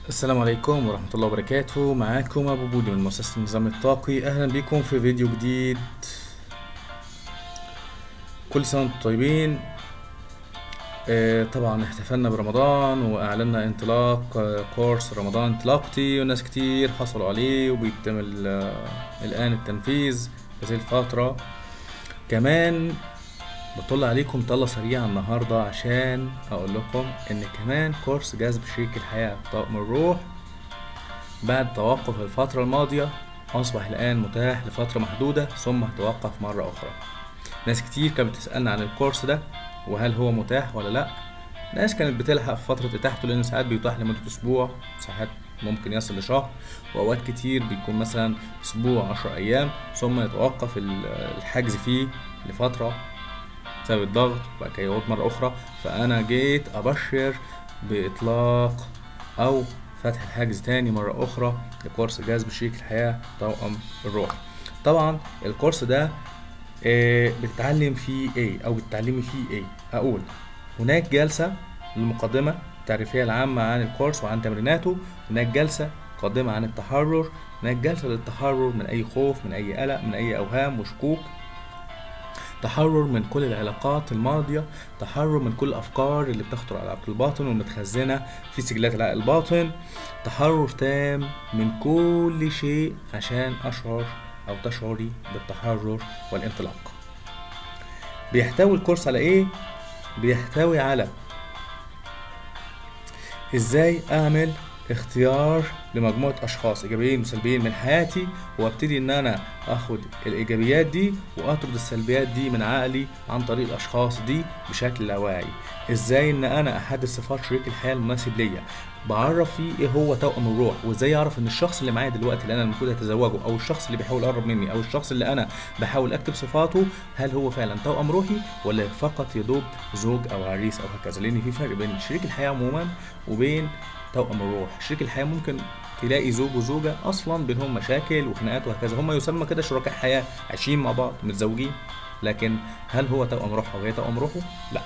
السلام عليكم ورحمة الله وبركاته معاكم أبو بودي من مؤسسة النظام الطاقي أهلا بكم في فيديو جديد كل سنة وانتم طيبين آه، طبعا احتفلنا برمضان وأعلنا انطلاق آه، كورس رمضان انطلاقتي وناس كتير حصلوا عليه وبيتم ال- آه، الآن التنفيذ في هذه الفترة كمان بطل عليكم طلة سريعة النهاردة عشان أقول لكم إن كمان كورس جذب شريك الحياة طاقم الروح بعد توقف الفترة الماضية أصبح الآن متاح لفترة محدودة ثم توقف مرة أخرى ناس كتير كانت بتسألنا عن الكورس ده وهل هو متاح ولا لأ ناس كانت بتلحق في فترة إتاحته لأن ساعات بيتاح لمدة أسبوع ساعات ممكن يصل لشهر وأوقات كتير بيكون مثلا أسبوع عشر أيام ثم يتوقف ال- الحجز فيه لفترة بسبب الضغط وبعد كده يعود مرة أخرى فأنا جيت أبشر بإطلاق أو فتح الحجز تاني مرة أخرى لكورس جذب شريك الحياة توأم الروح طبعا الكورس ده آه، بتتعلم فيه ايه او بتتعلمي فيه ايه اقول هناك جلسة للمقدمة التعريفية العامة عن الكورس وعن تمريناته هناك جلسة مقدمة عن التحرر هناك جلسة للتحرر من أي خوف من أي قلق من أي أوهام وشكوك تحرر من كل العلاقات الماضية تحرر من كل الأفكار اللي بتخطر على العقل الباطن والمتخزنة في سجلات العقل الباطن تحرر تام من كل شيء عشان أشعر أو تشعري بالتحرر والانطلاق بيحتوي الكورس على إيه؟ بيحتوي على إزاي أعمل اختيار لمجموعة أشخاص إيجابيين وسلبيين من حياتي وابتدي إن أنا آخد الإيجابيات دي وأطرد السلبيات دي من عقلي عن طريق الأشخاص دي بشكل لا واعي إزاي إن أنا أحدد صفات شريك الحياة المناسب ليا بعرف فيه إيه هو توأم الروح وإزاي أعرف إن الشخص اللي معايا دلوقتي اللي أنا المفروض أتزوجه أو الشخص اللي بيحاول يقرب مني أو الشخص اللي أنا بحاول أكتب صفاته هل هو فعلا توأم روحي ولا فقط يدوب زوج أو عريس أو هكذا لأن في فرق بين شريك الحياة عموما وبين توأم الروح شريك الحياة ممكن تلاقي زوج وزوجة أصلا بينهم مشاكل وخناقات وهكذا هم يسمى كده شركاء حياة عايشين مع بعض متزوجين لكن هل هو توأم روحها وهي توأم روحه؟ لا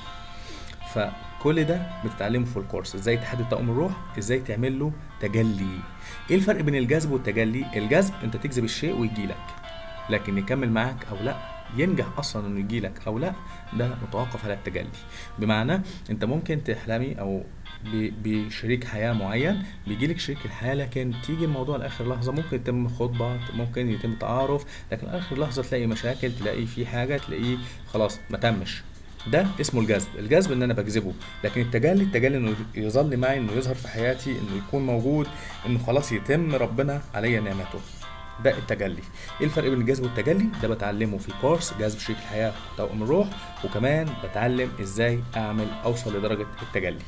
فكل ده بتتعلمه في الكورس ازاي تحدد توأم الروح ازاي تعمل له تجلي ايه الفرق بين الجذب والتجلي الجذب انت تجذب الشيء ويجيلك لكن يكمل معاك او لا ينجح اصلا انه يجيلك او لا ده متوقف على التجلي بمعنى انت ممكن تحلمي او ب- بشريك حياه معين بيجيلك شريك الحياه لكن تيجي الموضوع لاخر لحظه ممكن يتم خطبه ممكن يتم تعارف لكن اخر لحظه تلاقي مشاكل تلاقي في حاجه تلاقيه خلاص ما تمش ده اسمه الجذب الجذب ان انا بجذبه لكن التجلي التجلي انه يظل معي انه يظهر في حياتي انه يكون موجود انه خلاص يتم ربنا عليا نعمته ده التجلي ايه الفرق بين الجذب والتجلي ده بتعلمه في كورس جذب شريك الحياه توأم الروح وكمان بتعلم ازاي اعمل اوصل لدرجه التجلي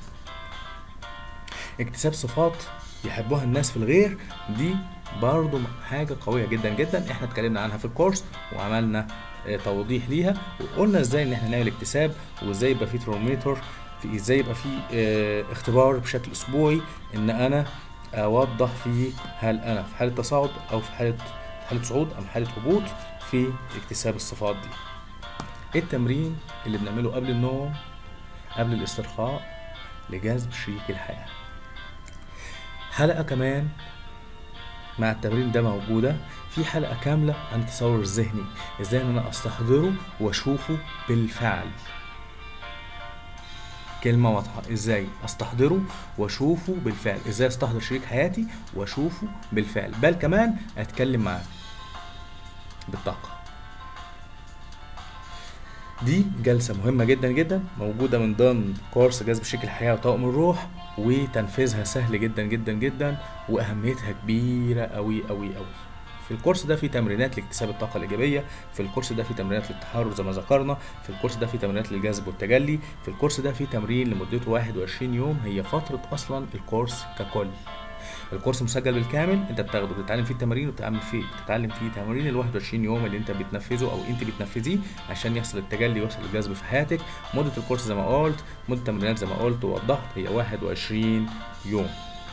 اكتساب صفات يحبوها الناس في الغير دي برضو حاجة قوية جدا جدا احنا اتكلمنا عنها في الكورس وعملنا آه، توضيح ليها وقلنا ازاي ان احنا نعمل اكتساب وازاي يبقى في ترمومتر في ازاي يبقى في آه، اختبار بشكل اسبوعي ان انا اوضح فيه هل انا في حالة تصاعد او في حالة حالة صعود او حالة هبوط في اكتساب الصفات دي ايه التمرين اللي بنعمله قبل النوم قبل الاسترخاء لجذب شريك الحياه حلقة كمان مع التمرين ده موجودة في حلقة كاملة عن التصور الذهني ازاي ان انا استحضره واشوفه بالفعل كلمة واضحة ازاي استحضره واشوفه بالفعل ازاي استحضر شريك حياتي واشوفه بالفعل بل كمان اتكلم معاه بالطاقة دي جلسة مهمة جدا جدا موجودة من ضمن كورس جذب شكل الحياة وطاقم الروح وتنفيذها سهل جدا جدا جدا وأهميتها كبيرة أوي أوي أوي في الكورس ده في تمرينات لاكتساب الطاقة الإيجابية في الكورس ده في تمرينات للتحرر زي ما ذكرنا في الكورس ده في تمرينات للجذب والتجلي في الكورس ده في تمرين لمدته 21 يوم هي فترة أصلا الكورس ككل الكورس مسجل بالكامل انت بتاخده بتتعلم فيه التمارين وبتتعلم فيه بتتعلم فيه تمارين ال 21 يوم اللي انت بتنفذه او انت بتنفذيه عشان يحصل التجلي ويحصل الجذب في حياتك مده الكورس زي ما قلت مده التمرينات زي ما قلت ووضحت هي 21 يوم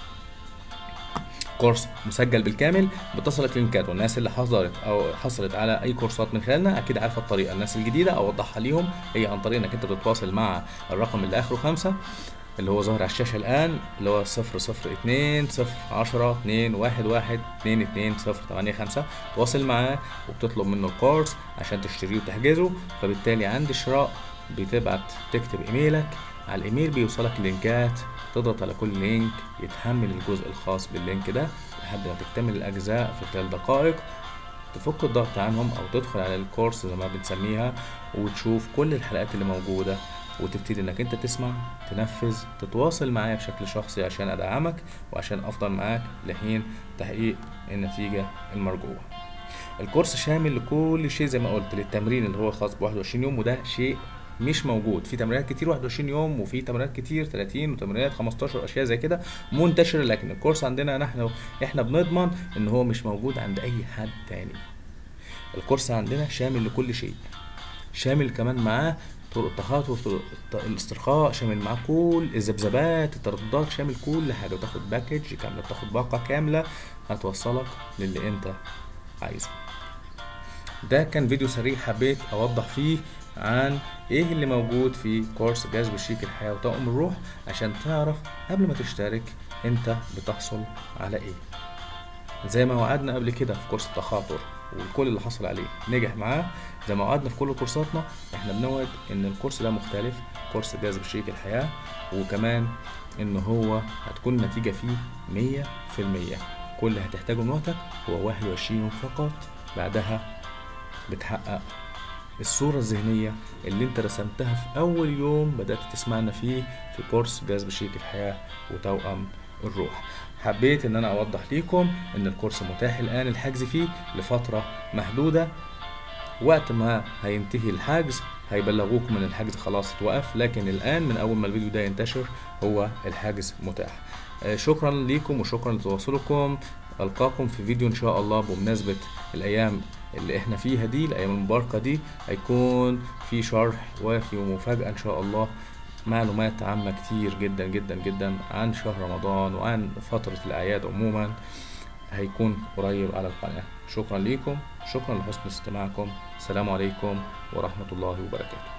كورس مسجل بالكامل بتصلك لينكات والناس اللي حضرت او حصلت على اي كورسات من خلالنا اكيد عارفه الطريقه الناس الجديده اوضحها ليهم هي عن طريق انك انت تتواصل مع الرقم اللي اخره خمسة اللي هو ظاهر على الشاشة الآن اللي هو صفر صفر اتنين صفر عشرة اتنين واحد واحد اتنين اتنين صفر تمانية خمسة تواصل معاه وبتطلب منه الكورس عشان تشتريه وتحجزه فبالتالي عند الشراء بتبعت تكتب ايميلك على الايميل بيوصلك لينكات تضغط على كل لينك يتحمل الجزء الخاص باللينك ده لحد ما تكتمل الأجزاء في خلال دقائق تفك الضغط عنهم أو تدخل على الكورس زي ما بنسميها وتشوف كل الحلقات اللي موجودة وتبتدي انك انت تسمع تنفذ تتواصل معايا بشكل شخصي عشان ادعمك وعشان افضل معاك لحين تحقيق النتيجة المرجوة الكورس شامل لكل شيء زي ما قلت للتمرين اللي هو خاص ب 21 يوم وده شيء مش موجود في تمرينات كتير 21 يوم وفي تمرينات كتير 30 وتمرينات 15 اشياء زي كده منتشره لكن الكورس عندنا نحن احنا بنضمن ان هو مش موجود عند اي حد تاني الكورس عندنا شامل لكل شيء شامل كمان معاه طرق التخاطر طرق الت- الاسترخاء شامل معاه كل الذبذبات الترددات شامل كل حاجه وتاخد باكج كامله بتاخد باقه كامله هتوصلك للي انت عايزه ده كان فيديو سريع حبيت اوضح فيه عن ايه اللي موجود في كورس جذب شيك الحياة وطاقم الروح عشان تعرف قبل ما تشترك انت بتحصل على ايه زي ما وعدنا قبل كده في كورس التخاطر والكل اللي حصل عليه نجح معاه زي ما وعدنا في كل كورساتنا احنا بنوعد ان الكورس ده مختلف كورس جذب شريك الحياة وكمان ان هو هتكون النتيجة فيه مية في المية كل اللي هتحتاجه من وقتك هو واحد وعشرين يوم فقط بعدها بتحقق الصورة الذهنية اللي انت رسمتها في أول يوم بدأت تسمعنا فيه في كورس جذب شريك الحياة وتوأم الروح حبيت ان انا اوضح ليكم ان الكورس متاح الان الحجز فيه لفترة محدودة وقت ما هينتهي الحجز هيبلغوكم ان الحجز خلاص اتوقف لكن الان من اول ما الفيديو ده ينتشر هو الحجز متاح آه، شكرا ليكم وشكرا لتواصلكم القاكم في فيديو ان شاء الله بمناسبة الايام اللي احنا فيها دي الايام المباركة دي هيكون في شرح وفي ومفاجأة ان شاء الله معلومات عامة كتير جدا جدا جدا عن شهر رمضان وعن فترة الأعياد عموما هيكون قريب على القناة شكرا ليكم شكرا لحسن استماعكم السلام عليكم ورحمة الله وبركاته